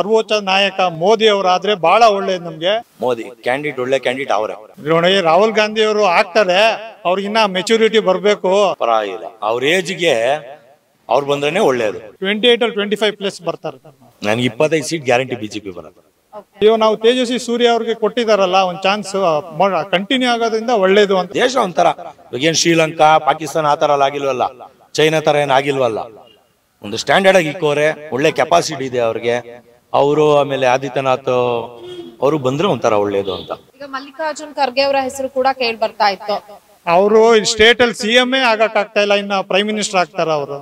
ಸರ್ವೋಚ್ಚ ನಾಯಕ ಮೋದಿ ಅವರಾದ್ರೆ ಬಹಳ ಒಳ್ಳೇದು ನಮ್ಗೆ ಮೋದಿ ಕ್ಯಾಂಡಿಡೇಟ್ ಒಳ್ಳೆ ಕ್ಯಾಂಡಿಡೇಟ್ ಅವರೇ ನೋಡಿ ರಾಹುಲ್ ಗಾಂಧಿ ಅವರು ಆಗ್ತಾರೆ ಅವ್ರಿಗಿನ್ನ ಮೆಚುರಿಟಿ ಬರಬೇಕು ಪರವಾಗಿಲ್ಲ ಅವ್ರ ಏಜ್ಗೆ ಅವ್ರು ಬಂದ್ರೇನೆ ಒಳ್ಳೇದು ಟ್ವೆಂಟಿ ಏಟ್ ಅಲ್ಲಿ ಟ್ವೆಂಟಿ ಫೈವ್ ಪ್ಲಸ್ ಬರ್ತಾರೆ ನನಗೆ ಇಪ್ಪತ್ತೈದು ಸೀಟ್ ಗ್ಯಾರಂಟಿ ಬಿಜೆಪಿ ಬರೋದು ಇವಾಗ ನಾವು ತೇಜಸ್ವಿ ಸೂರ್ಯ ಅವ್ರಿಗೆ ಕೊಟ್ಟಿದಾರಲ್ಲ ಒಂದ್ ಚಾನ್ಸ್ ಕಂಟಿನ್ಯೂ ಆಗೋದ್ರಿಂದ ಒಳ್ಳೇದು ಅಂತ ದೇಶ ಒಂಥರ ಇವಾಗೇನ್ ಶ್ರೀಲಂಕಾ ಪಾಕಿಸ್ತಾನ ಆ ತರ ಎಲ್ಲ ಆಗಿಲ್ವಲ್ಲ ಚೈನಾ ತರ ಏನ್ ಆಗಿಲ್ವಲ್ಲ ಒಂದು ಸ್ಟ್ಯಾಂಡರ್ಡ್ ಆಗಿ ಇಕ್ಕೋರೆ ಒಳ್ಳೆ ಕೆಪಾಸಿಟಿ ಇದೆ ಅವ್ರಿಗೆ ಅವರು ಆಮೇಲೆ ಆದಿತ್ಯನಾಥ್ ಅವರು ಬಂದ್ರೆ ಒಂಥರ ಒಳ್ಳೇದು ಅಂತ ಈಗ ಮಲ್ಲಿಕಾರ್ಜುನ್ ಖರ್ಗೆ ಅವರ ಹೆಸರು ಕೂಡ ಕೇಳಿ ಬರ್ತಾ ಇತ್ತು ಅವರು ಸ್ಟೇಟ್ ಅಲ್ಲಿ ಸಿ ಎಂ ಆಗಕ್ ಆಗ್ತಾ ಇಲ್ಲ ಇನ್ನ ಪ್ರೈಮ್ ಮಿನಿಸ್ಟರ್ ಆಗ್ತಾರ ಅವರು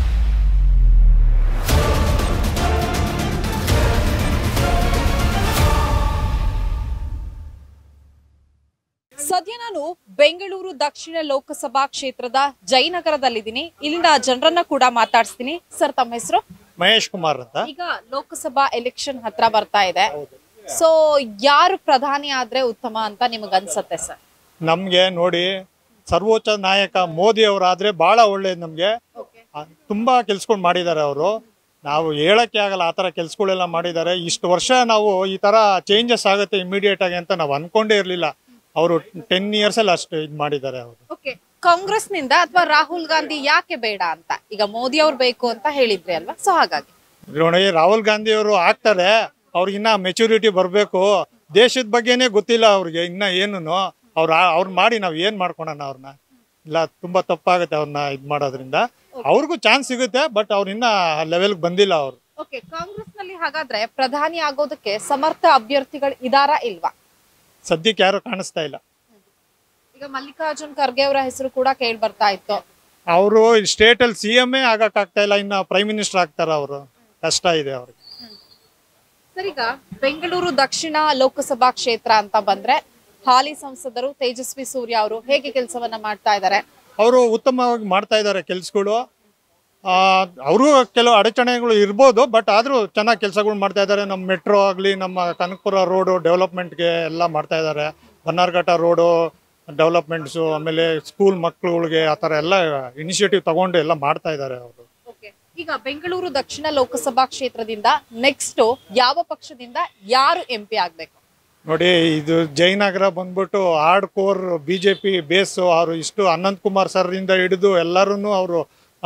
ಸದ್ಯ ನಾನು ಬೆಂಗಳೂರು ದಕ್ಷಿಣ ಲೋಕಸಭಾ ಕ್ಷೇತ್ರದ ಜಯನಗರದಲ್ಲಿದ್ದೀನಿ ಇಲ್ಲಿನ ಜನರನ್ನ ಕೂಡ ಮಾತಾಡಿಸ್ತೀನಿ ಸರ್ ತಮ್ಮ ಹೆಸರು ಮಹೇಶ್ ಕುಮಾರ್ ಅಂತ ಈಗ ಲೋಕಸಭಾ ಎಲೆಕ್ಷನ್ ಹತ್ರ ಬರ್ತಾ ಇದೆ ಸೊ ಯಾರು ಪ್ರಧಾನಿ ಆದ್ರೆ ಉತ್ತಮ ಅಂತ ನಿಮಗ್ ಅನ್ಸತ್ತೆ ಸರ್ ನಮ್ಗೆ ನೋಡಿ ಸರ್ವೋಚ್ಚ ನಾಯಕ ಮೋದಿ ಅವರಾದ್ರೆ ಬಹಳ ಒಳ್ಳೇದು ನಮ್ಗೆ ಆ, ತುಂಬಾ ಕೆಲ್ಸಗಳು ಮಾಡಿದ್ದಾರೆ ಅವರು ನಾವು ಹೇಳಕ್ಕೆ ಆಗಲ್ಲ ಆ ತರ ಕೆಲ್ಸಗಳೆಲ್ಲ ಮಾಡಿದ್ದಾರೆ ಇಷ್ಟು ವರ್ಷ ನಾವು ಈ ತರ ಚೇಂಜಸ್ ಆಗುತ್ತೆ ಇಮಿಡಿಯೇಟ್ ಆಗಿ ಅಂತ ನಾವು ಅನ್ಕೊಂಡೇ ಇರ್ಲಿಲ್ಲ ಅವರು ಟೆನ್ ಇಯರ್ಸ್ ಅಲ್ಲಿ ಅಷ್ಟು ಇದು ಮಾಡಿದ್ದಾರೆ ಅವರು ಓಕೆ ಕಾಂಗ್ರೆಸ್ ನಿಂದ ಅಥವಾ ರಾಹುಲ್ ಗಾಂಧಿ ಯಾಕೆ ಬೇಡ ಅಂತ ಈಗ ಮೋದಿ ಅವ್ರು ಬೇಕು ಅಂತ ಹೇಳಿದ್ರಿ ಅಲ್ವಾ ಸೊ ಹಾಗಾಗಿ ನೋಡಿ ರಾಹುಲ್ ಗಾಂಧಿ ಅವರು ಆಗ್ತಾರೆ ಅವ್ರಿಗಿನ್ನ ಮೆಚುರಿಟಿ ಬರಬೇಕು ದೇಶದ ಬಗ್ಗೆನೇ ಗೊತ್ತಿಲ್ಲ ಅವ್ರಿಗೆ ಇನ್ನ ಏನು ಅವ್ರ ಅವ್ರು ಮಾಡಿ ನಾವ್ ಏನ್ ಮಾಡ್ಕೊಳೋಣ ಅವ್ರನ್ನ ಇಲ್ಲ ತುಂಬಾ ತಪ್ಪಾಗುತ್ತೆ ಅವ್ರನ್ನ ಇದ್ ಮಾಡೋದ್ರಿಂದ ಅವ್ರಿಗೂ ಚಾನ್ಸ್ ಸಿಗುತ್ತೆ ಬಟ್ ಅವ್ರ ಇನ್ನ ಲೆವೆಲ್ಗೆ ಬಂದಿಲ್ಲ ಅವ್ರು ಓಕೆ ಕಾಂಗ್ರೆಸ್ ನಲ್ಲಿ ಹಾಗಾದ್ರೆ ಪ್ರಧಾನಿ ಆಗೋದಕ್ಕೆ ಸಮರ್ಥ ಅಭ್ಯರ್ಥಿಗಳು ಇದಾರಾ ಇಲ್ವಾ ಸದ್ಯಕ್ಕೆ ಯಾರು ಕಾಣಿಸ್ತಾ ಇಲ್ಲ ಈಗ ಮಲ್ಲಿಕಾರ್ಜುನ್ ಖರ್ಗೆ ಅವರ ಹೆಸರು ಕೂಡ ಕೇಳಿ ಬರ್ತಾ ಇತ್ತು ಅವರು ಸ್ಟೇಟ್ ಅಲ್ಲಿ ಸಿ ಎಂ ಆಗಕ್ ಆಗ್ತಾ ಇಲ್ಲ ಇನ್ನ ಪ್ರೈಮ್ ಮಿನಿಸ್ಟರ್ ಆಗ್ತಾರ ಅವರು ಕಷ್ಟ ಇದೆ ಅವ್ರಿಗೆ ಸರ್ ಈಗ ಬೆಂಗಳೂರು ದಕ್ಷಿಣ ಲೋಕಸಭಾ ಕ್ಷೇತ್ರ ಅಂತ ಬಂದ್ರೆ ಹಾಲಿ ಸಂಸದರು ತೇಜಸ್ವಿ ಸೂರ್ಯ ಅವರು ಹೇಗೆ ಕೆಲಸವನ್ನ ಮಾಡ್ತಾ ಇದ್ದಾರೆ ಅವರು ಉತ್ತಮವಾಗಿ ಮಾಡ್ತಾ ಇದ್ದಾರೆ ಕೆಲ್ಸಗಳು ಅವರು ಕೆಲವು ಅಡಚಣೆಗಳು ಇರ್ಬೋದು ಬಟ್ ಆದರೂ ಚೆನ್ನಾಗಿ ಕೆಲಸಗಳು ಮಾಡ್ತಾ ಇದ್ದಾರೆ ನಮ್ಮ ಮೆಟ್ರೋ ಆಗಲಿ ನಮ್ಮ ಕನಕಪುರ ರೋಡು ಡೆವಲಪ್ಮೆಂಟ್ಗೆ ಎಲ್ಲ ಮಾಡ್ತಾ ಇದ್ದಾರೆ ಬನ್ನಾರ್ಘಟ್ಟ ರೋಡು ಡೆವಲಪ್ಮೆಂಟ್ಸು ಆಮೇಲೆ ಸ್ಕೂಲ್ ಮಕ್ಕಳುಗಳಿಗೆ ಆ ಥರ ಎಲ್ಲ ಇನಿಷಿಯೇಟಿವ್ ತಗೊಂಡು ಎಲ್ಲ ಮಾಡ್ತಾ ಇದ್ದಾರೆ ಅವರು ಈಗ ಬೆಂಗಳೂರು ದಕ್ಷಿಣ ಲೋಕಸಭಾ ಕ್ಷೇತ್ರದಿಂದ ನೆಕ್ಸ್ಟ್ ಯಾವ ಪಕ್ಷದಿಂದ ಯಾರು ಎಂ ಪಿ ಆಗ್ಬೇಕು ನೋಡಿ ಇದು ಜಯನಗರ ಬಂದ್ಬಿಟ್ಟು hard core B J P base ಅವರು ಇಷ್ಟು ಅನಂತ್ ಕುಮಾರ್ ಸರ್ರಿಂದ ಹಿಡಿದು ಎಲ್ಲರೂ ಅವರು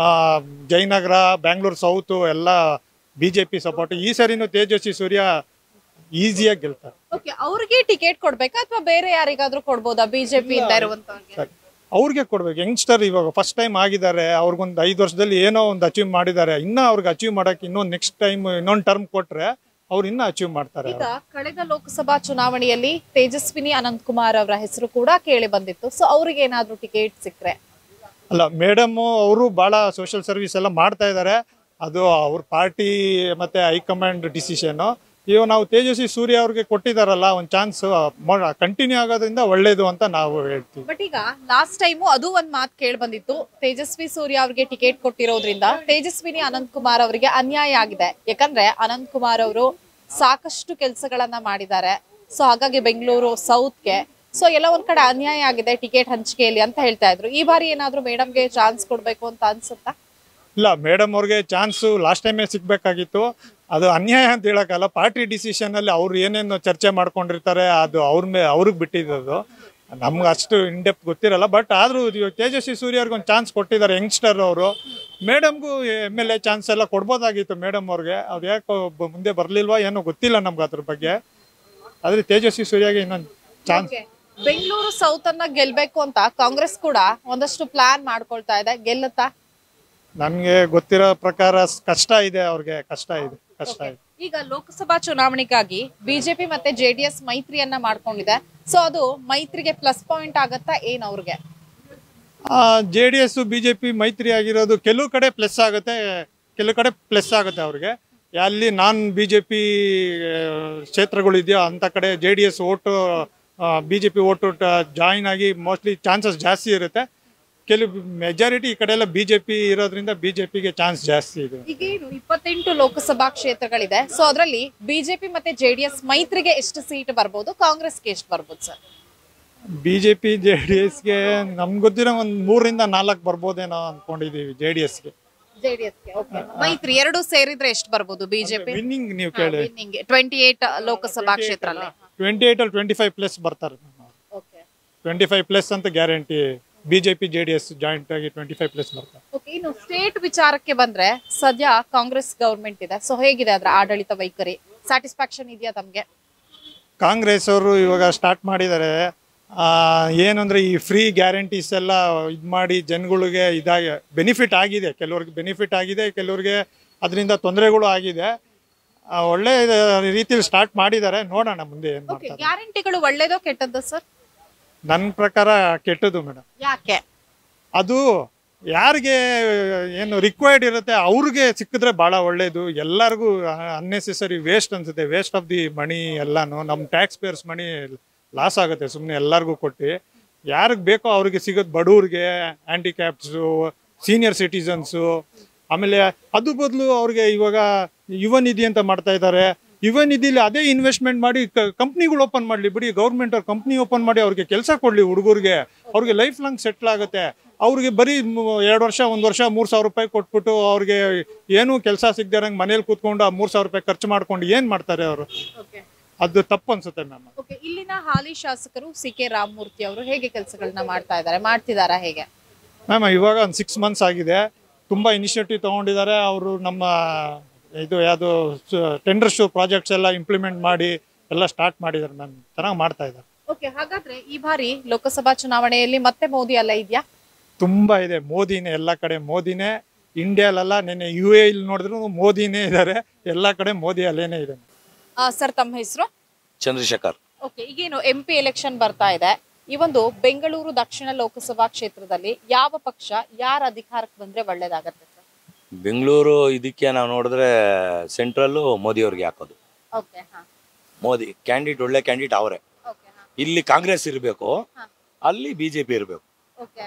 ಜಯನಗರ ಬ್ಯಾಂಗ್ಳೂರ್ ಸೌತು ಎಲ್ಲ ಬಿ ಜೆ ಪಿ ಸಪೋರ್ಟ್ ಈ ಸರಿನೂ ತೇಜಸ್ವಿ ಸೂರ್ಯ ಈಸಿಯಾಗಿ ಗೆಲ್ತಾರೆ ಓಕೆ ಅವ್ರಿಗೆ ಟಿಕೆಟ್ ಕೊಡ್ಬೇಕಾ ಅಥವಾ ಬೇರೆ ಯಾರಿಗಾದ್ರೂ ಕೊಡ್ಬೋದಾ ಬಿಜೆಪಿ ಇಂದ ಇರುವಂತವ್ರಿಗೆ ಸರಿ ಅವ್ರಿಗೆ ಕೊಡ್ಬೇಕು ಯಂಗ್ಸ್ಟರ್ ಇವಾಗ ಫಸ್ಟ್ ಟೈಮ್ ಆಗಿದ್ದಾರೆ ಅವ್ರಿಗೊಂದು ಐದು ವರ್ಷದಲ್ಲಿ ಏನೋ ಒಂದು ಅಚೀವ್ ಮಾಡಿದ್ದಾರೆ ಇನ್ನೂ ಅವ್ರಿಗೆ ಅಚೀವ್ ಮಾಡಕ್ಕೆ ಇನ್ನೊಂದು ನೆಕ್ಸ್ಟ್ ಟೈಮ್ ಇನ್ನೊಂದು ಟರ್ಮ್ ಕೊಟ್ರೆ ಅವ್ರು ಇನ್ನೂ ಅಚೀವ್ ಮಾಡ್ತಾರೆ ಈಗ ಕಳೆದ ಲೋಕಸಭಾ ಚುನಾವಣೆಯಲ್ಲಿ ತೇಜಸ್ವಿನಿ ಅನಂತ್ ಕುಮಾರ್ ಅವರ ಹೆಸರು ಕೂಡ ಕೇಳಿ ಬಂದಿತ್ತು ಸೊ ಅವ್ರಿಗೆ ಏನಾದ್ರೂ ಟಿಕೆಟ್ ಸಿಕ್ಕರೆ ಅಲ್ಲ ಮೇಡಮ್ ಅವರು ಬಹಳ ಸೋಷಿಯಲ್ ಸರ್ವಿಸ್ ಎಲ್ಲ ಮಾಡ್ತಾ ಇದ್ದಾರೆ ಅದು ಅವ್ರ ಪಾರ್ಟಿ ಮತ್ತೆ ಹೈಕಮಾಂಡ್ ಡಿಸಿಷನ್ ಇವಾಗ ನಾವು ತೇಜಸ್ವಿ ಸೂರ್ಯ ಅವ್ರಿಗೆ ಕೊಟ್ಟಿದಾರಲ್ಲ ಒಂದು ಚಾನ್ಸ್ ಕಂಟಿನ್ಯೂ ಆಗೋದ್ರಿಂದ ಒಳ್ಳೇದು ಅಂತ ನಾವು ಹೇಳ್ತೀವಿ ಬಟ್ ಈಗ ಲಾಸ್ಟ್ ಟೈಮು ಅದು ಒಂದ್ ಮಾತು ಕೇಳಿ ಬಂದಿತ್ತು ತೇಜಸ್ವಿ ಸೂರ್ಯ ಅವ್ರಿಗೆ ಟಿಕೆಟ್ ಕೊಟ್ಟಿರೋದ್ರಿಂದ ತೇಜಸ್ವಿನಿ ಅನಂತ್ ಕುಮಾರ್ ಅವರಿಗೆ ಅನ್ಯಾಯ ಆಗಿದೆ ಯಾಕಂದ್ರೆ ಅನಂತ್ ಕುಮಾರ್ ಅವರು ಸಾಕಷ್ಟು ಕೆಲಸಗಳನ್ನ ಮಾಡಿದ್ದಾರೆ ಸೊ ಹಾಗಾಗಿ ಬೆಂಗಳೂರು ಸೌತ್ಗೆ ಸೊ ಎಲ್ಲ ಒಂದ್ ಕಡೆ ಅನ್ಯಾಯ ಆಗಿದೆ ಟಿಕೆಟ್ ಹಂಚಿಕೆಯಲ್ಲಿ ಅಂತ ಹೇಳ್ತಾ ಇದ್ರು ಈ ಬಾರಿ ಏನಾದ್ರೂ ಮೇಡಮ್ಗೆ ಚಾನ್ಸ್ ಕೊಡ್ಬೇಕು ಅಂತ ಅನ್ಸುತ್ತಾ ಇಲ್ಲ ಮೇಡಮ್ ಅವ್ರಿಗೆ ಚಾನ್ಸು ಲಾಸ್ಟ್ ಟೈಮೇ ಸಿಗ್ಬೇಕಾಗಿತ್ತು ಅದು ಅನ್ಯಾಯ ಅಂತ ಹೇಳಕ್ಕಲ್ಲ ಪಾರ್ಟಿ ಡಿಸಿಷನ್ ಅಲ್ಲಿ ಅವ್ರು ಏನೇನು ಚರ್ಚೆ ಮಾಡ್ಕೊಂಡಿರ್ತಾರೆ ಅದು ಅವ್ರ ಮೇ ಅವ್ರಿಗೆ ಬಿಟ್ಟಿದ್ದು ನಮ್ಗೆ ಅಷ್ಟು ಇಂಡೆಪ್ ಗೊತ್ತಿರಲ್ಲ ಬಟ್ ಆದ್ರೂ ಇವಾಗ ತೇಜಸ್ವಿ ಸೂರ್ಯ ಅವ್ರಿಗೆ ಒಂದು ಚಾನ್ಸ್ ಕೊಟ್ಟಿದ್ದಾರೆ ಯಂಗ್ಸ್ಟರ್ ಅವರು ಮೇಡಮ್ಗೂ ಎಮ್ ಎಲ್ ಎ ಚಾನ್ಸ್ ಎಲ್ಲ ಕೊಡ್ಬೋದಾಗಿತ್ತು ಮೇಡಮ್ ಅವ್ರಿಗೆ ಅವ್ರು ಯಾಕೋ ಬ- ಮುಂದೆ ಬರ್ಲಿಲ್ವಾ ಏನೋ ಗೊತ್ತಿಲ್ಲ ನಮ್ಗೆ ಅದ್ರ ಬಗ್ಗೆ ಆದ್ರೆ ತೇಜಸ್ವಿ ಸೂರ್ಯಗೆ ಇನ್ನೊಂದು ಚಾನ್ಸ್ ಬೆಂಗಳೂರು ಸೌತ್ ಅನ್ನ ಗೆಲ್ಬೇಕು ಅಂತ ಕಾಂಗ್ರೆಸ್ ಕೂಡ ಒಂದಷ್ಟು ಪ್ಲಾನ್ ಮಾಡ್ಕೊಳ್ತಾ ಇದೆ ಗೆಲ್ಲುತ್ತಾ ನನ್ಗೆ ಗೊತ್ತಿರೋ ಪ್ರಕಾರ ಸ್- ಕಷ್ಟ ಇದೆ ಅವ್ರಿಗೆ ಕಷ್ಟ ಇದೆ ಕಷ್ಟ ಇದೆ ಈಗ ಲೋಕಸಭಾ ಚುನಾವಣೆಗಾಗಿ ಬಿಜೆಪಿ ಮತ್ತೆ ಜೆಡಿಎಸ್ ಮೈತ್ರಿಯನ್ನ ಮಾಡ್ಕೊಂಡಿದೆ ಸೊ ಅದು ಮೈತ್ರಿಗೆ ಪ್ಲಸ್ ಪಾಯಿಂಟ್ ಆಗತ್ತಾ ಏನ್ ಅವ್ರಿಗೆ J D S B J P ಮೈತ್ರಿ ಆಗಿರೋದು ಕೆಲವು ಕಡೆ ಪ್ಲಸ್ ಆಗುತ್ತೆ ಕೆಲವು ಕಡೆ ಪ್ಲಸ್ ಆಗುತ್ತೆ ಅವ್ರಿಗೆ ಅಲ್ಲಿ ನಾನ್ ಬಿ ಜೆ ಪಿ ಕ್ಷೇತ್ರಗಳು ಇದೆಯೋ ಅಂಥ ಕಡೆ J D S vote B J P vote join ಆಗಿ ಮೋಸ್ಟ್ಲಿ ಚಾನ್ಸಸ್ ಜಾಸ್ತಿ ಇರುತ್ತೆ ಕೆಲವು ಮೆಜಾರಿಟಿ ಈ ಕಡೆ ಎಲ್ಲ ಬಿ ಜೆ ಪಿ ಇರೋದ್ರಿಂದ ಬಿ ಜೆ ಪಿಗೆ ಚಾನ್ಸ್ ಜಾಸ್ತಿ ಇದೆ ಈಗೇನು ಇಪ್ಪತ್ತೆಂಟು ಲೋಕಸಭಾ ಕ್ಷೇತ್ರಗಳಿದೆ ಸೊ ಅದರಲ್ಲಿ ಬಿಜೆಪಿ ಮತ್ತೆ ಜೆಡಿಎಸ್ ಮೈತ್ರಿಗೆ ಎಷ್ಟು ಸೀಟ್ ಬರ್ಬೋದು ಕಾಂಗ್ರೆಸ್ಗೆ ಎಷ್ಟು ಬರ್ಬೋದು sir B J P J D ಎಸ್ಗೆ ನಮ್ಗೆ ಗೊತ್ತಿರೋ ಒಂದು ಮೂರರಿಂದ ನಾಲ್ಕು ಬರ್ಬೋದೇನೋ ಅಂದ್ಕೊಂಡಿದ್ದೀವಿ ಜೆ ಡಿ ಎಸ್ಗೆ ಜೆಡಿಎಸ್ಗೆ ಮೈತ್ರಿ ಎರಡು ಸೇರಿದ್ರೆ ಎಷ್ಟು ಬರ್ಬೋದು ಬಿಜೆಪಿ ವಿನ್ನಿಂಗ್ ನೀವು ಕೇಳಿ ಟ್ವೆಂಟಿ ಏಟ್ ಲೋಕಸಭಾ ಕ್ಷೇತ್ರ ಅಲ್ಲಿ ಟ್ವೆಂಟಿ ಏಟ್ ಅಲ್ಲಿ ಟ್ವೆಂಟಿ ಫೈವ್ ಪ್ಲಸ್ ಬರ್ತಾರೆ ಓಕೆ ಟ್ವೆಂಟಿ ಫೈವ್ ಪ್ಲಸ್ ಅಂತ guarantee BJP J D S joint ಆಗಿ ಟ್ವೆಂಟಿ ಫೈವ್ ಪ್ಲಸ್ ಬರ್ತಾರೆ ಓಕೆ ಇನ್ನು ಸ್ಟೇಟ್ ವಿಚಾರಕ್ಕೆ ಬಂದ್ರೆ ಸದ್ಯ ಕಾಂಗ್ರೆಸ್ ಗವರ್ಮೆಂಟ್ ಇದೆ ಸೊ ಹೇಗಿದೆ ಅದರ ಆಡಳಿತ ವೈಖರಿ ಸ್ಯಾಟಿಸ್ಫ್ಯಾಕ್ಷನ್ ಇದೆಯಾ ತಮ್ಗೆ ಕಾಂಗ್ರೆಸ್ ಅವರು ಇವಾಗ ಸ್ಟಾರ್ಟ್ ಮಾಡಿದ್ದಾರೆ ಆ, ಏನಂದ್ರೆ ಈ ಫ್ರೀ ಗ್ಯಾರಂಟೀಸ್ ಎಲ್ಲ ಇದು ಮಾಡಿ ಜನಗಳಿಗೆ ಇದಾಗಿ ಬೆನಿಫಿಟ್ ಆಗಿದೆ ಕೆಲವ್ರಿಗೆ ಬೆನಿಫಿಟ್ ಆಗಿದೆ ಕೆಲವ್ರಿಗೆ ಅದರಿಂದ ತೊಂದರೆಗಳು ಆಗಿದೆ ಆ, ಒಳ್ಳೆ ರೀತಿಯಲ್ಲಿ ಸ್ಟಾರ್ಟ್ ಮಾಡಿದ್ದಾರೆ ನೋಡೋಣ ಮುಂದೆ ಏನು ಓಕೆ ಮಾಡ್ತಾರೆ ಗ್ಯಾರಂಟಿಗಳು ಒಳ್ಳೇದೋ ಕೆಟ್ಟದ್ದೋ ಸರ್ ನನ್ನ ಪ್ರಕಾರ ಕೆಟ್ಟದು ಮೇಡಮ್ ಯಾಕೆ ಅದು ಯಾರಿಗೆ ಏನು ರಿಕ್ವೈರ್ಡ್ ಇರುತ್ತೆ ಅವ್ರಿಗೆ ಸಿಕ್ಕಿದ್ರೆ ಭಾಳ ಒಳ್ಳೇದು ಎಲ್ಲರಿಗೂ ಅನ್ನೆಸೆಸರಿ ವೇಸ್ಟ್ ಅನ್ಸುತ್ತೆ ವೇಸ್ಟ್ ಆಫ್ ದಿ ಮನಿ ಎಲ್ಲಾನು ನಮ್ಮ ಟ್ಯಾಕ್ಸ್ ಪೇಯರ್ಸ್ ಮನಿ ಲಾಸ್ ಆಗುತ್ತೆ ಸುಮ್ಮನೆ ಎಲ್ಲರಿಗೂ ಕೊಟ್ಟು ಯಾರಿಗೆ ಬೇಕೋ ಅವ್ರಿಗೆ ಸಿಗೋದು ಬಡವ್ರಿಗೆ ಹ್ಯಾಂಡಿಕ್ಯಾಪ್ಸು ಸೀನಿಯರ್ ಸಿಟಿಸನ್ಸು ಆಮೇಲೆ ಅದು ಬದಲು ಅವ್ರಿಗೆ ಇವಾಗ ಯುವ ನಿಧಿ ಅಂತ ಮಾಡ್ತಾ ಇದ್ದಾರೆ ಯುವ ನಿಧಿಲಿ ಅದೇ ಇನ್ವೆಸ್ಟ್ಮೆಂಟ್ ಮಾಡಿ ಕಂಪ್ನಿಗಳು ಓಪನ್ ಮಾಡಲಿ ಬಿಡಿ ಗೌರ್ಮೆಂಟ್ ಅವ್ರ ಕಂಪ್ನಿ ಓಪನ್ ಮಾಡಿ ಅವ್ರಿಗೆ ಕೆಲಸ ಕೊಡಲಿ ಹುಡುಗರಿಗೆ ಅವ್ರಿಗೆ ಲೈಫ್ ಲಾಂಗ್ ಸೆಟ್ಲ್ ಆಗುತ್ತೆ ಅವ್ರಿಗೆ ಬರೀ ಎರಡು ವರ್ಷ ಒಂದು ವರ್ಷ ಮೂರು ಸಾವಿರ ರೂಪಾಯಿ ಕೊಟ್ಬಿಟ್ಟು ಅವ್ರಿಗೆ ಏನೂ ಕೆಲಸ ಸಿಗದಿರಂಗೆ ಮನೇಲಿ ಕೂತ್ಕೊಂಡು ಆ ಮೂರು ಸಾವಿರ ರೂಪಾಯಿ ಖರ್ಚು ಮಾಡ್ಕೊಂಡು ಏನು ಮಾಡ್ತಾರೆ ಅವರು ಓಕೆ ಅದು ತಪ್ಪು ಅನ್ಸುತ್ತೆ ಮ್ಯಾಮ್ ಓಕೆ ಇಲ್ಲಿನ ಹಾಲಿ ಶಾಸಕರು ಸಿ ಕೆ ರಾಮಮೂರ್ತಿ ಅವರು ಹೇಗೆ ಕೆಲಸಗಳನ್ನ ಮಾಡ್ತಾ ಇದ್ದಾರೆ ಮಾಡ್ತಿದಾರಾ ಹೇಗೆ ಮ್ಯಾಮ್ ಇವಾಗ ಒಂದು ಸಿಕ್ಸ್ ಮಂತ್ಸ್ ಆಗಿದೆ ತುಂಬ ಇನಿಷಿಯೇಟಿವ್ ತೊಗೊಂಡಿದ್ದಾರೆ ಅವರು ನಮ್ಮ ಇದು ಯಾವುದು ಟೆಂಡರ್ ಶೋ ಪ್ರಾಜೆಕ್ಟ್ಸ್ ಎಲ್ಲ ಇಂಪ್ಲಿಮೆಂಟ್ ಮಾಡಿ ಎಲ್ಲ ಸ್ಟಾರ್ಟ್ ಮಾಡಿದ್ದಾರೆ ಮ್ಯಾಮ್ ಚೆನ್ನಾಗಿ ಮಾಡ್ತಾ ಇದ್ದಾರೆ ಓಕೆ ಹಾಗಾದ್ರೆ ಈ ಬಾರಿ ಲೋಕಸಭಾ ಚುನಾವಣೆಯಲ್ಲಿ ಮತ್ತೆ ಮೋದಿ ಅಲ್ಲ ಇದೆಯಾ ತುಂಬ ಇದೆ ಮೋದಿನೇ ಎಲ್ಲ ಕಡೆ ಮೋದಿನೇ ಇಂಡಿಯಾಲೆಲ್ಲ ನೆನ್ನೆ ಯು ಎ ಇಲ್ಲಿ ನೋಡಿದ್ರು ಮೋದಿನೇ ಇದ್ದಾರೆ ಎಲ್ಲ ಕಡೆ ಮೋದಿ ಅಲ್ಲೇನೇ ಇದೆ ಸರ್ ತಮ್ಮ ಹೆಸರು ಚಂದ್ರಶೇಖರ್ ಓಕೆ ಈಗೇನು ಎಂ ಪಿ ಎಲೆಕ್ಷನ್ ಬರ್ತಾ ಇದೆ ಈ ಒಂದು ಬೆಂಗಳೂರು ದಕ್ಷಿಣ ಲೋಕಸಭಾ ಕ್ಷೇತ್ರದಲ್ಲಿ ಯಾವ ಪಕ್ಷ ಯಾರ ಅಧಿಕಾರಕ್ಕೆ ಬಂದ್ರೆ ಒಳ್ಳೇದಾಗತ್ತೆ ಸರ್ ಬೆಂಗಳೂರು ಇದಕ್ಕೆ ನಾವು ನೋಡಿದ್ರೆ ಸೆಂಟ್ರಲ್ಲು ಮೋದಿ ಅವ್ರಿಗೆ ಹಾಕೋದು ಓಕೆ ಹಾ ಮೋದಿ ಕ್ಯಾಂಡಿಡೇಟ್ ಒಳ್ಳೆ ಕ್ಯಾಂಡಿಡೇಟ್ ಅವರೇ ಓಕೆ ಹಾ ಇಲ್ಲಿ ಕಾಂಗ್ರೆಸ್ ಇರಬೇಕು ಹಾ. ಅಲ್ಲಿ ಬಿಜೆಪಿ ಇರಬೇಕು ಓಕೆ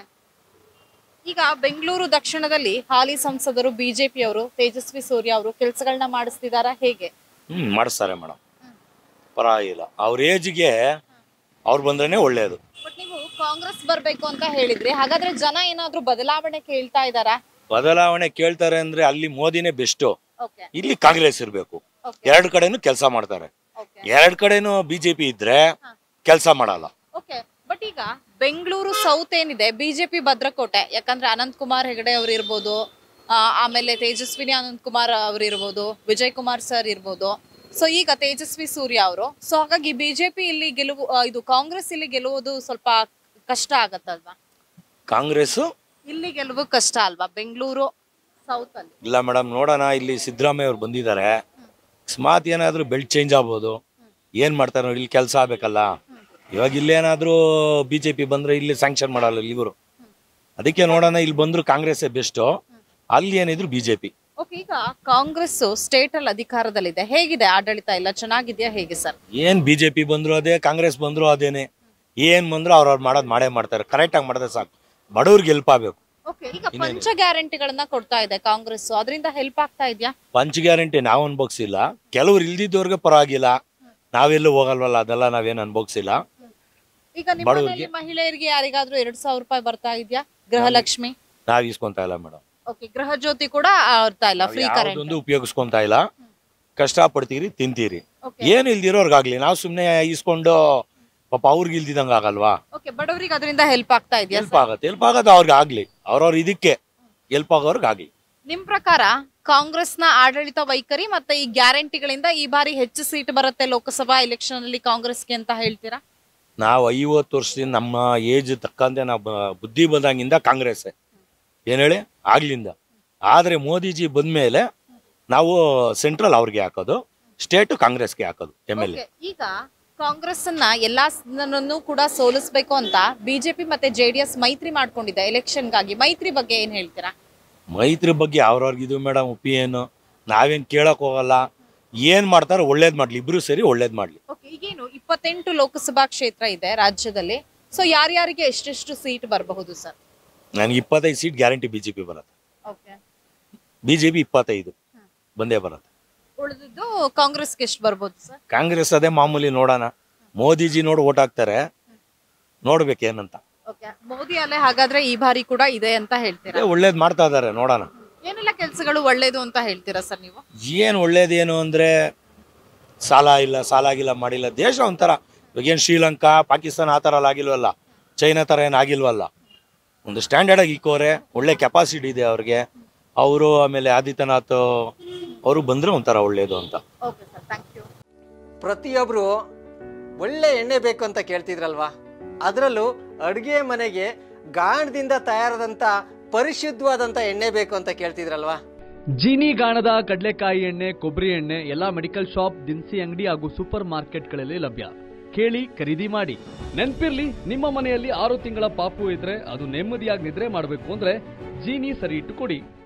ಈಗ ಬೆಂಗಳೂರು ದಕ್ಷಿಣದಲ್ಲಿ ಹಾಲಿ ಸಂಸದರು ಬಿಜೆಪಿ ಅವರು ತೇಜಸ್ವಿ ಸೂರ್ಯ ಅವರು ಕೆಲಸಗಳನ್ನ ಮಾಡಿಸ್ತಿದಾರಾ ಹೇಗೆ ಹ್ಮ್ ಮಾಡಿಸ್ತಾರೆ ಮೇಡಮ್ ಪರವಾಗಿಲ್ಲ ಅವ್ರ ಏಜ್ಗೆ ಅವ್ರು ಬಂದ್ರೇನೆ ಒಳ್ಳೇದು ಬಟ್ ನೀವು ಕಾಂಗ್ರೆಸ್ ಬರ್ಬೇಕು ಅಂತ ಹೇಳಿದ್ರಿ ಹಾಗಾದ್ರೆ ಜನ ಏನಾದ್ರೂ ಬದಲಾವಣೆ ಕೇಳ್ತಾ ಇದಾರಾ ಬದಲಾವಣೆ ಕೇಳ್ತಾರೆ ಅಂದ್ರೆ ಅಲ್ಲಿ ಮೋದಿನೇ ಬೆಸ್ಟ್ ಓಕೆ ಇಲ್ಲಿ ಕಾಂಗ್ರೆಸ್ ಇರಬೇಕು ಓಕೆ ಎರಡ್ ಕಡೆನೂ ಕೆಲಸ ಮಾಡ್ತಾರೆ ಓಕೆ ಎರಡ್ ಕಡೆನೂ ಬಿಜೆಪಿ ಇದ್ರೆ ಕೆಲಸ ಮಾಡಲ್ಲ ಓಕೆ ಬಟ್ ಈಗ ಬೆಂಗಳೂರು ಸೌತ್ ಏನಿದೆ ಬಿಜೆಪಿ ಭದ್ರಕೋಟೆ ಯಾಕಂದ್ರೆ ಅನಂತ್ ಕುಮಾರ್ ಹೆಗಡೆ ಅವ್ರು ಇರ್ಬೋದು ಆ, ಆಮೇಲೆ ತೇಜಸ್ವಿನಿ ಅನಂತ್ ಕುಮಾರ್ ಅವ್ರು ಇರ್ಬೋದು ವಿಜಯ್ ಕುಮಾರ್ ಸರ್ ಇರ್ಬೋದು ಸೊ ಈಗ ತೇಜಸ್ವಿ ಸೂರ್ಯ ಅವರು ಸೊ ಹಾಗಾಗಿ ಬಿಜೆಪಿ ಇಲ್ಲಿ ಗೆಲುವು ಆ, ಇದು ಕಾಂಗ್ರೆಸ್ ಇಲ್ಲಿ ಗೆಲ್ಲುವುದು ಸ್ವಲ್ಪ ಕಷ್ಟ ಆಗತ್ತಲ್ವಾ ಕಾಂಗ್ರೆಸ್ ಇಲ್ಲಿ ಗೆಲುವು ಕಷ್ಟ ಅಲ್ವಾ ಬೆಂಗಳೂರು ಸೌತ್ ಅಲ್ಲಿ ಇಲ್ಲ ಮೇಡಮ್ ನೋಡೋಣ ಇಲ್ಲಿ ಸಿದ್ದರಾಮಯ್ಯ ಅವ್ರು ಬಂದಿದ್ದಾರೆ ಅಕಸ್ಮಾತ್ ಏನಾದ್ರೂ ಬೆಲ್ಟ್ ಚೇಂಜ್ ಆಗ್ಬೋದು ಏನ್ ಮಾಡ್ತಾರೆ ನೋಡಿ, ಇಲ್ಲಿ ಕೆಲಸ ಆಗ್ಬೇಕಲ್ಲ ಇವಾಗ ಇಲ್ಲೇನಾದ್ರೂ ಬಿಜೆಪಿ ಬಂದ್ರೆ ಇಲ್ಲಿ ಸ್ಯಾಂಕ್ಷನ್ ಮಾಡಲ್ಲ ಇವರು ಅದಕ್ಕೆ ನೋಡೋಣ ಇಲ್ಲಿ ಬಂದ್ರು ಕಾಂಗ್ರೆಸ್ ಬೆಸ್ಟ್ ಅಲ್ಲಿ ಏನಿದ್ರು ಬಿಜೆಪಿ ಓಕೆ ಈಗ ಕಾಂಗ್ರೆಸ್ ಸ್ಟೇಟ್ ಅಲ್ಲಿ ಅಧಿಕಾರದಲ್ಲಿದೆ ಹೇಗಿದೆ ಆಡಳಿತ ಎಲ್ಲ ಚೆನ್ನಾಗಿದೆಯಾ ಹೇಗೆ ಸರ್ ಏನ್ ಬಿಜೆಪಿ ಬಂದ್ರು ಅದೇ ಕಾಂಗ್ರೆಸ್ ಬಂದ್ರು ಅದೇನೆ ಏನ್ ಬಂದ್ರು ಅವ್ರವ್ರು ಮಾಡೋದ್ ಮಾಡೇ ಮಾಡ್ತಾರೆ ಕರೆಕ್ಟ್ ಆಗಿ ಮಾಡಿದ್ರೆ ಸಾಕು ಬಡವ್ರಿಗೆ ಹೆಲ್ಪ್ ಆಗ್ಬೇಕು ಓಕೆ ಈಗ ಪಂಚ ಗ್ಯಾರಂಟಿಗಳನ್ನ ಕೊಡ್ತಾ ಇದೆ ಕಾಂಗ್ರೆಸ್ ಅದರಿಂದ ಹೆಲ್ಪ್ ಆಗ್ತಾ ಇದೆಯಾ ಪಂಚ್ ಗ್ಯಾರಂಟಿ ನಾವು ಅನ್ಭೋಗ್ಸಿಲ್ಲ ಕೆಲವ್ರು ಇಲ್ದಿದ್ದವ್ರಿಗೆ ಪರವಾಗಿಲ್ಲ ನಾವೆಲ್ಲೂ ಹೋಗಲ್ವಲ್ಲ ಅದೆಲ್ಲ ನಾವೇನು ಅನ್ಭೋಗ್ಸಿಲ್ಲ ಈಗ ನಿಮ್ಮ ಮನೆಯಲ್ಲಿ ಮಹಿಳೆಯರಿಗೆ ಯಾರಿಗಾದ್ರೂ ಎರಡ್ ಸಾವಿರ ರೂಪಾಯಿ ಬರ್ತಾ ಇದೆಯಾ ಗೃಹಲಕ್ಷ್ಮಿ ನಾವ್ ಇಸ್ಕೊಂತ ಇಲ್ಲ ಮೇಡಮ್ ಓಕೆ ಗೃಹ ಜ್ಯೋತಿ ಕೂಡ ಬರ್ತಾ ಇಲ್ಲ ಫ್ರೀ ಕರೆಂಟ್ ಯಾವ್ದೊಂದು ಉಪಯೋಗಿಸ್ಕೊಂತ ಇಲ್ಲ ಕಷ್ಟ ಪಡ್ತೀರಿ ತಿಂತೀರಿ Okay. ಏನು ಇಲ್ದಿರೋರ್ಗಾಗ್ಲಿ ನಾವು ಸುಮ್ನೆ ಇಸ್ಕೊಂಡು ಪಾಪ ಅವ್ರಿಗೆ ಇಲ್ದಿದಂಗ ಆಗಲ್ವಾ ಓಕೆ ಬಡವರಿಗೆ ಅದರಿಂದ ಹೆಲ್ಪ್ ಆಗ್ತಾ ಇದೆಯಾ ಹೆಲ್ಪ್ ಆಗತ್ತೆ ಹೆಲ್ಪ್ ಆಗೋದು ಅವ್ರಿಗೆ ಆಗ್ಲಿ ಅವ್ರವ್ರ ಇದಕ್ಕೆ ಹೆಲ್ಪ್ ಆಗೋರ್ಗ್ ಆಗ್ಲಿ ನಿಮ್ ಪ್ರಕಾರ ಕಾಂಗ್ರೆಸ್ನ ಆಡಳಿತ ವೈಖರಿ ಮತ್ತೆ ಈ ಗ್ಯಾರಂಟಿಗಳಿಂದ ಈ ಬಾರಿ ಹೆಚ್ಚು ಸೀಟ್ ಬರುತ್ತೆ ಲೋಕಸಭಾ ಎಲೆಕ್ಷನ್ ಅಲ್ಲಿ ಕಾಂಗ್ರೆಸ್ಗೆ ಅಂತ ಹೇಳ್ತೀರಾ ನಾವು ಐವತ್ತು ವರ್ಷದಿಂದ ನಮ್ಮ ಏಜ್ ತಕ್ಕಂತೆ ನಾವು ಬ- ಬುದ್ಧಿ ಬಂದಂಗಿಂದ ಕಾಂಗ್ರೆಸ್ ಏನ್ ಹೇಳಿ ಆಗ್ಲಿಂದ ಆದ್ರೆ ಮೋದಿಜಿ ಬಂದ್ಮೇಲೆ ನಾವು ಸೆಂಟ್ರಲ್ ಅವ್ರಿಗೆ ಹಾಕೋದು ಸ್ಟೇಟ್ ಕಾಂಗ್ರೆಸ್ಗೆ ಹಾಕೋದು ಎಮ್ ಎಲ್ ಎ Okay, ಈಗ ಕಾಂಗ್ರೆಸ್ ಅನ್ನ ಎಲ್ಲಾನು ಕೂಡ ಸೋಲಿಸ್ಬೇಕು ಅಂತ ಬಿಜೆಪಿ ಮತ್ತೆ ಜೆಡಿಎಸ್ ಮೈತ್ರಿ ಮಾಡ್ಕೊಂಡಿದೆ ಎಲೆಕ್ಷನ್ಗಾಗಿ ಮೈತ್ರಿ ಬಗ್ಗೆ ಏನ್ ಹೇಳ್ತೀರಾ ಮೈತ್ರಿ ಬಗ್ಗೆ ಅವ್ರವ್ರಿಗೆ ಇದು ಮೇಡಮ್ ಒಪಿನಿಯನ್ ನಾವೇನ್ ಕೇಳಕ್ ಹೋಗಲ್ಲ ಏನ್ ಮಾಡ್ತಾರೋ ಒಳ್ಳೇದ್ ಮಾಡ್ಲಿ ಇಬ್ರು ಸೇರಿ ಒಳ್ಳೇದ್ ಮಾಡ್ಲಿ ಓಕೆ ಈಗೇನು ಇಪ್ಪತ್ತೆಂಟು ಲೋಕಸಭಾ ಕ್ಷೇತ್ರ ಇದೆ ರಾಜ್ಯದಲ್ಲಿ ಸೊ ಯಾರ್ಯಾರಿಗೆ ಎಷ್ಟೆಷ್ಟು ಸೀಟ್ ಬರಬಹುದು ಸರ್ ನನಗೆ ಇಪ್ಪತ್ತೈದು ಸೀಟ್ ಗ್ಯಾರಂಟಿ ಬಿಜೆಪಿ ಬರುತ್ತೆ ಓಕೆ ಬಿಜೆಪಿ ಇಪ್ಪತ್ತೈದು ಬಂದೇ ಬರುತ್ತೆ ಉಳಿದಿದ್ದು ಕಾಂಗ್ರೆಸ್ಗೆ ಎಷ್ಟು ಬರ್ಬೋದು ಸರ್ ಕಾಂಗ್ರೆಸ್ ಅದೇ ಮಾಮೂಲಿ ನೋಡೋಣ ಮೋದಿಜಿ ನೋಡಿ ಓಟ್ ಹಾಕ್ತಾರೆ ನೋಡ್ಬೇಕೇನಂತ ಓಕೆ ಮೋದಿ ಅಲ್ಲೇ ಹಾಗಾದ್ರೆ ಈ ಬಾರಿ ಕೂಡ ಇದೆ ಅಂತ ಹೇಳ್ತೀರಾ ಅದೇ ಒಳ್ಳೇದ್ ಮಾಡ್ತಾ ಇದಾರೆ ನೋಡೋಣ ಏನೆಲ್ಲ ಕೆಲಸಗಳು ಒಳ್ಳೇದು ಅಂತ ಹೇಳ್ತೀರಾ ಸರ್ ನೀವು ಏನು ಒಳ್ಳೇದೇನು ಅಂದರೆ ಸಾಲ ಇಲ್ಲ ಸಾಲ ಆಗಿಲ್ಲ ಮಾಡಿಲ್ಲ ದೇಶ ಒಂಥರ ಇವಾಗೇನು ಶ್ರೀಲಂಕಾ ಪಾಕಿಸ್ತಾನ ಆ ಥರ ಎಲ್ಲ ಆಗಿಲ್ವಲ್ಲ ಚೈನಾ ಥರ ಏನು ಆಗಿಲ್ವಲ್ಲ ಒಂದು ಸ್ಟ್ಯಾಂಡರ್ಡಾಗಿ ಇಕ್ಕೋರೆ ಒಳ್ಳೆ ಕೆಪಾಸಿಟಿ ಇದೆ ಅವ್ರಿಗೆ ಅವರು ಆಮೇಲೆ ಆದಿತ್ಯನಾಥ್ ಅವರು ಬಂದರೆ ಒಂಥರ ಒಳ್ಳೇದು ಅಂತ ಓಕೆ ಸರ್ ಥ್ಯಾಂಕ್ ಯು ಪ್ರತಿಯೊಬ್ಬರು ಒಳ್ಳೆ ಎಣ್ಣೆ ಬೇಕು ಅಂತ ಕೇಳ್ತಿದ್ರಲ್ವಾ ಅದರಲ್ಲೂ ಅಡುಗೆ ಮನೆಗೆ ಗಾಣದಿಂದ ತಯಾರಾದಂಥ ಪರಿಶುದ್ಧವಾದಂಥ ಎಣ್ಣೆ ಬೇಕು ಅಂತ ಕೇಳ್ತಿದ್ರಲ್ವಾ ಜೀನಿ ಗಾಣದ ಕಡಲೆಕಾಯಿ ಎಣ್ಣೆ ಕೊಬ್ಬರಿ ಎಣ್ಣೆ ಎಲ್ಲಾ ಮೆಡಿಕಲ್ ಶಾಪ್ ದಿನಸಿ ಅಂಗಡಿ ಹಾಗೂ ಸೂಪರ್ ಮಾರ್ಕೆಟ್ಗಳಲ್ಲಿ ಲಭ್ಯ ಕೇಳಿ ಖರೀದಿ ಮಾಡಿ ನೆನ್ಪಿರ್ಲಿ ನಿಮ್ಮ ಮನೆಯಲ್ಲಿ ಆರು ತಿಂಗಳ ಪಾಪು ಇದ್ರೆ ಅದು ನೆಮ್ಮದಿಯಾಗಿ ನಿದ್ರೆ ಮಾಡಬೇಕು ಅಂದ್ರೆ ಜೀನಿ ಸರಿ ಇಟ್ಟು ಕೊಡಿ